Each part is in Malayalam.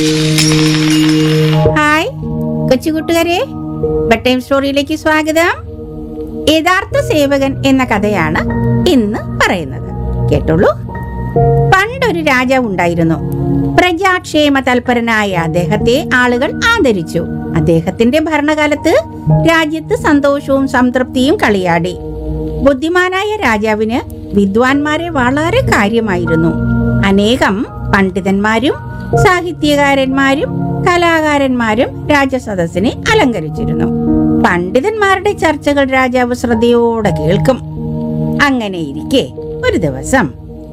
ഹായ് കൊച്ചു കൂട്ടുകാരെ ബെഡ് ടൈം സ്റ്റോറിയിലേക്ക് സ്വാഗതം യഥാർത്ഥ സേവകൻ എന്ന കഥയാണ് ഇന്ന് പറയുന്നത് കേട്ടോളൂ പണ്ടൊരു രാജാവ് ഉണ്ടായിരുന്നു പ്രജാക്ഷേമ തൽപരനായ അദ്ദേഹത്തെ ആളുകൾ ആദരിച്ചു അദ്ദേഹത്തിന്റെ ഭരണകാലത്ത് രാജ്യത്ത് സന്തോഷവും സംതൃപ്തിയും കളിയാടി ബുദ്ധിമാനായ രാജാവിന് വിദ്വാൻമാരെ വളരെ കാര്യമായിരുന്നു അനേകം പണ്ഡിതന്മാരും സാഹിത്യകാരന്മാരും കലാകാരന്മാരും രാജസദസ്സിനെ അലങ്കരിച്ചിരുന്നു പണ്ഡിതന്മാരുടെ ചർച്ചകൾ രാജാവ് ശ്രദ്ധയോടെ കേൾക്കും അങ്ങനെ ഇരിക്കെ ഒരു ദിവസം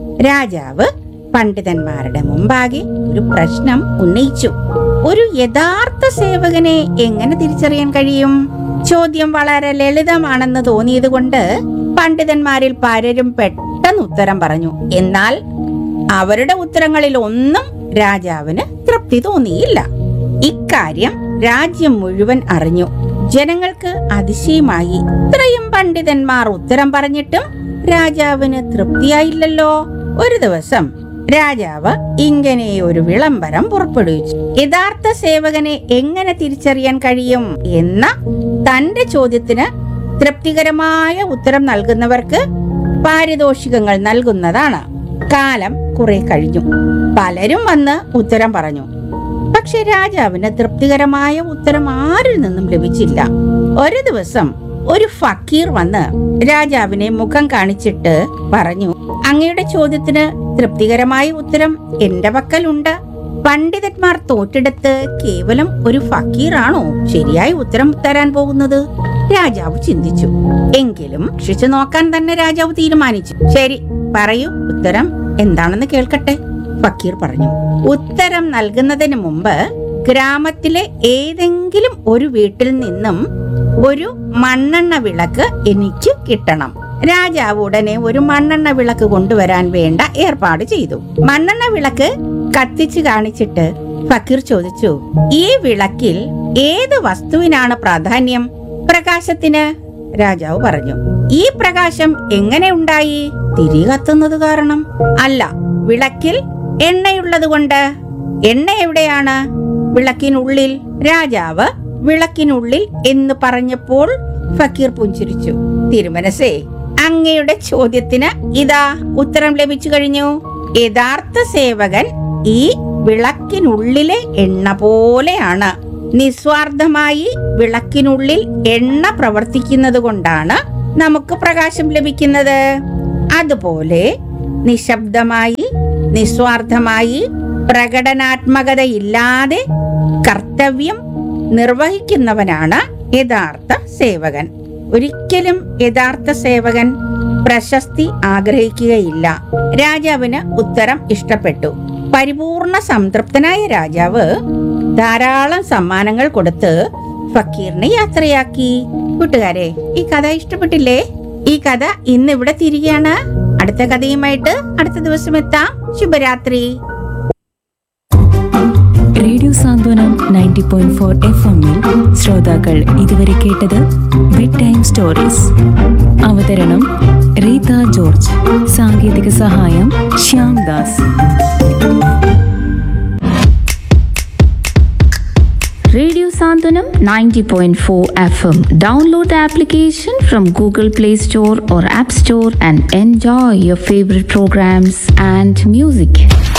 രാജാവ് പണ്ഡിതന്മാരുടെ മുമ്പാകെ ഒരു പ്രശ്നം ഉന്നയിച്ചു ഒരു യഥാർത്ഥ സേവകനെ എങ്ങനെ തിരിച്ചറിയാൻ കഴിയും ചോദ്യം വളരെ ലളിതമാണെന്ന് തോന്നിയതുകൊണ്ട് പണ്ഡിതന്മാരിൽ പലരും പെട്ടെന്ന് ഉത്തരം പറഞ്ഞു എന്നാൽ അവരുടെ ഉത്തരങ്ങളിൽ ഒന്നും രാജാവിന് തൃപ്തി തോന്നിയില്ല ഇക്കാര്യം രാജ്യം മുഴുവൻ അറിഞ്ഞു ജനങ്ങൾക്ക് അതിശയമായി ഇത്രയും പണ്ഡിതന്മാർ ഉത്തരം പറഞ്ഞിട്ടും രാജാവിന് തൃപ്തിയായില്ലല്ലോ ഒരു ദിവസം രാജാവ് ഇങ്ങനെ ഒരു വിളംബരം പുറപ്പെടുവിച്ചു യഥാർത്ഥ സേവകനെ എങ്ങനെ തിരിച്ചറിയാൻ കഴിയും എന്ന തന്റെ ചോദ്യത്തിന് തൃപ്തികരമായ ഉത്തരം നൽകുന്നവർക്ക് പാരിതോഷികങ്ങൾ നൽകുന്നതാണ് കാലം കുറെ കഴിഞ്ഞു പലരും വന്ന് ഉത്തരം പറഞ്ഞു പക്ഷെ രാജാവിന് തൃപ്തികരമായ ഉത്തരം ആരിൽ നിന്നും ലഭിച്ചില്ല ഒരു ദിവസം ഒരു ഫക്കീർ വന്ന് രാജാവിനെ മുഖം കാണിച്ചിട്ട് പറഞ്ഞു അങ്ങയുടെ ചോദ്യത്തിന് തൃപ്തികരമായ ഉത്തരം എന്റെ പക്കലുണ്ട് പണ്ഡിതന്മാർ തോറ്റെടുത്ത് കേവലം ഒരു ഫക്കീറാണോ ശരിയായ ഉത്തരം തരാൻ പോകുന്നത് രാജാവ് ചിന്തിച്ചു എങ്കിലും ശിച്ചു നോക്കാൻ തന്നെ രാജാവ് തീരുമാനിച്ചു ശരി പറയൂ ഉത്തരം എന്താണെന്ന് കേൾക്കട്ടെ ഫക്കീർ പറഞ്ഞു ഉത്തരം നൽകുന്നതിന് മുമ്പ് ഗ്രാമത്തിലെ ഏതെങ്കിലും ഒരു വീട്ടിൽ നിന്നും ഒരു മണ്ണെണ്ണ വിളക്ക് എനിക്ക് കിട്ടണം രാജാവ് ഉടനെ ഒരു മണ്ണെണ്ണ വിളക്ക് കൊണ്ടുവരാൻ വേണ്ട ഏർപ്പാട് ചെയ്തു മണ്ണെണ്ണ വിളക്ക് കത്തിച്ച് കാണിച്ചിട്ട് ഫക്കീർ ചോദിച്ചു ഈ വിളക്കിൽ ഏത് വസ്തുവിനാണ് പ്രാധാന്യം പ്രകാശത്തിന് രാജാവ് പറഞ്ഞു ഈ പ്രകാശം എങ്ങനെ ഉണ്ടായി തിരി കത്തുന്നത് കാരണം അല്ല വിളക്കിൽ എണ്ണയുള്ളത് കൊണ്ട് എണ്ണ എവിടെയാണ് വിളക്കിനുള്ളിൽ രാജാവ് വിളക്കിനുള്ളിൽ എന്ന് പറഞ്ഞപ്പോൾ ഫക്കീർ പുഞ്ചിരിച്ചു തിരുമനസേ അങ്ങയുടെ ചോദ്യത്തിന് ഇതാ ഉത്തരം ലഭിച്ചു കഴിഞ്ഞു യഥാർത്ഥ സേവകൻ ഈ വിളക്കിനുള്ളിലെ എണ്ണ പോലെയാണ് നിസ്വാർത്ഥമായി വിളക്കിനുള്ളിൽ എണ്ണ പ്രവർത്തിക്കുന്നത് കൊണ്ടാണ് നമുക്ക് പ്രകാശം ലഭിക്കുന്നത് അതുപോലെ നിശബ്ദമായി നിസ്വാർത്ഥമായി പ്രകടനാത്മകതയില്ലാതെ കർത്തവ്യം നിർവഹിക്കുന്നവനാണ് യഥാർത്ഥ സേവകൻ ഒരിക്കലും യഥാർത്ഥ സേവകൻ പ്രശസ്തി ആഗ്രഹിക്കുകയില്ല രാജാവിന് ഉത്തരം ഇഷ്ടപ്പെട്ടു പരിപൂർണ സംതൃപ്തനായ രാജാവ് ധാരാളം സമ്മാനങ്ങൾ കൊടുത്ത് ഫക്കീറിനെ യാത്രയാക്കി കൂട്ടുകാരെ ഈ കഥ ഇഷ്ടപ്പെട്ടില്ലേ ഈ കഥ ഇന്ന് ഇവിടെ തിരികെയാണ് അടുത്ത കഥയുമായിട്ട് അടുത്ത ദിവസം എത്താം ശുഭരാത്രി radio Santhwanam ninety point four F എമ്മിൽ ശ്രോതാക്കൾ ഇതുവരെ കേട്ടത് ബെഡ് ടൈം സ്റ്റോറീസ് അവതരണം റീത ജോർജ് സാങ്കേതിക സഹായം Shyam Das Radio Sandhanam 90.4 FM. Download the application from Google Play Store or App Store and enjoy your favorite programs and music.